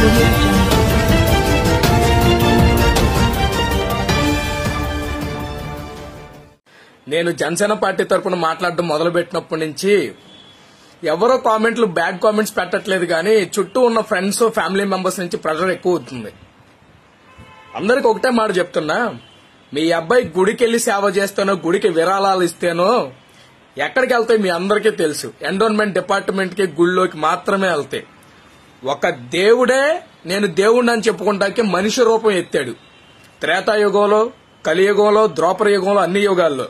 audio jungle. నేను Janasena party తరపున మాట్లాడడం మొదలుపెట్టినప్పటి నుంచి ఎవరో కామెంట్లు బ్యాడ్ కామెంట్స్ పెట్టట్లేదు కానీ చుట్టూ ఉన్న ఫ్రెండ్స్ ఫ్యామిలీ మెంబర్స్ నుంచి ప్రెషర్ ఎక్కువ అవుతుంది అందరికి ఒకటే మాట చెప్తున్నా మీ అబ్బాయి గుడికి వెళ్లి సేవ చేస్తానో గుడికి విరాళాలు ఇస్తేనో ఎక్కడికి వెళ్తాయి మీ అందరికీ తెలుసు ఎండోన్మెంట్ డిపార్ట్మెంట్ కి గుళ్ళోకి మాత్రమే వెళ్తాయి ఒక దేవుడే నేను దేవుడిని అని చెప్పుకుంటానికి మనిషి రూపం ఎత్తాడు త్రేతాయుగంలో కలియుగంలో ద్రోపర యుగంలో అన్ని యుగాల్లో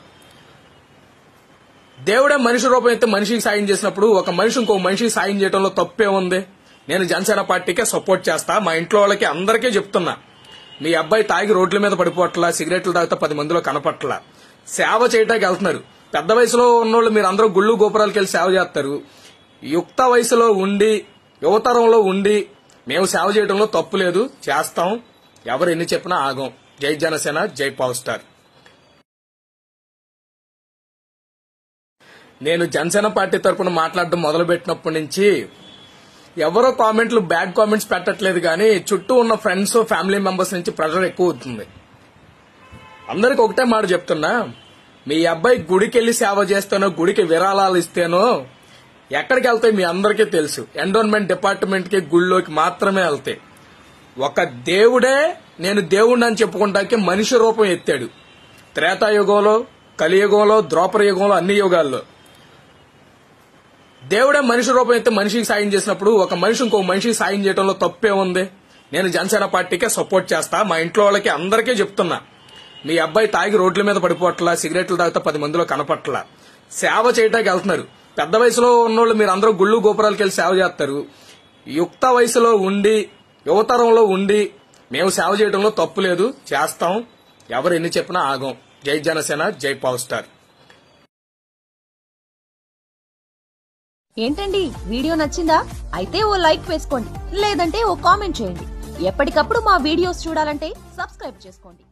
దేవుడే మనిషి రూపం అయితే మనిషికి సాయం చేసినప్పుడు ఒక మనిషి ఇంకో మనిషికి సాయం చేయడంలో తప్పే ఉంది నేను జనసేన పార్టీకే సపోర్ట్ చేస్తా మా ఇంట్లో వాళ్ళకి అందరికీ చెప్తున్నా మీ అబ్బాయి తాగి రోడ్ల మీద పడిపోవట్లా సిగరెట్లు తాగితే పది మందిలో కనపట్లా సేవ చేయటానికి వెళ్తున్నారు పెద్ద వయసులో ఉన్నోళ్ళు మీరు అందరూ గుళ్ళు గోపురాలకు వెళ్ళి సేవ చేస్తారు యుక్త వయసులో ఉండి యువతరంలో ఉండి మేము సేవ చేయడంలో తప్పు లేదు చేస్తాం ఎవరు ఎన్ని చెప్పినా ఆగం జై జనసేన జై పవర్ స్టార్ నేను జనసేన పార్టీ తరపున మాట్లాడడం మొదలుపెట్టినప్పటి నుంచి ఎవరో కామెంట్లు బ్యాడ్ కామెంట్స్ పెట్టట్లేదు కానీ చుట్టూ ఉన్న ఫ్రెండ్స్ ఫ్యామిలీ మెంబర్స్ నుంచి ప్రెషర్ ఎక్కువ అవుతుంది అందరికి ఒకటే మాట చెప్తున్నా మీ అబ్బాయి గుడికి వెళ్లి సేవ చేస్తానో గుడికి విరాళాలు ఇస్తేనో ఎక్కడికి వెళ్తాయి మీ అందరికీ తెలుసు ఎండోన్మెంట్ డిపార్ట్మెంట్ కి గుళ్ళోకి మాత్రమే వెళ్తాయి ఒక దేవుడే నేను దేవుడిని అని చెప్పుకుంటానికి మనిషి రూపం ఎత్తాడు త్రేతాయుగంలో కలియుగంలో ద్రోపర యుగంలో అన్ని యుగాల్లో దేవుడే మనిషి రూపం అయితే మనిషికి సాయం చేసినప్పుడు ఒక మనిషి ఇంకో మనిషికి సాయం చేయడంలో తప్పే ఉంది నేను జనసేన పార్టీకే సపోర్ట్ చేస్తా మా ఇంట్లో వాళ్ళకి అందరికీ చెప్తున్నా మీ అబ్బాయి తాగి రోడ్ల మీద పడిపోవట్లా సిగరెట్లు తాగితే పది మందిలో కనపట్లా సేవ చేయడానికి వెళ్తున్నారు పెద్ద వయసులో ఉన్నోళ్ళు మీరు అందరూ గుళ్ళు గోపురాలకు వెళ్ళి సేవ చేస్తారు యుక్త వయసులో ఉండి యువతరంలో ఉండి మేము సేవ చేయడంలో తప్పు లేదు చేస్తాం ఎవరు ఎన్ని చెప్పినా ఆగం జై జనసేన జై పవర్ స్టార్ ఏంటండి వీడియో నచ్చిందా అయితే ఓ లైక్ వేసుకోండి లేదంటే ఓ కామెంట్ చేయండి ఎప్పటికప్పుడు మా వీడియోస్ చూడాలంటే సబ్స్క్రైబ్ చేసుకోండి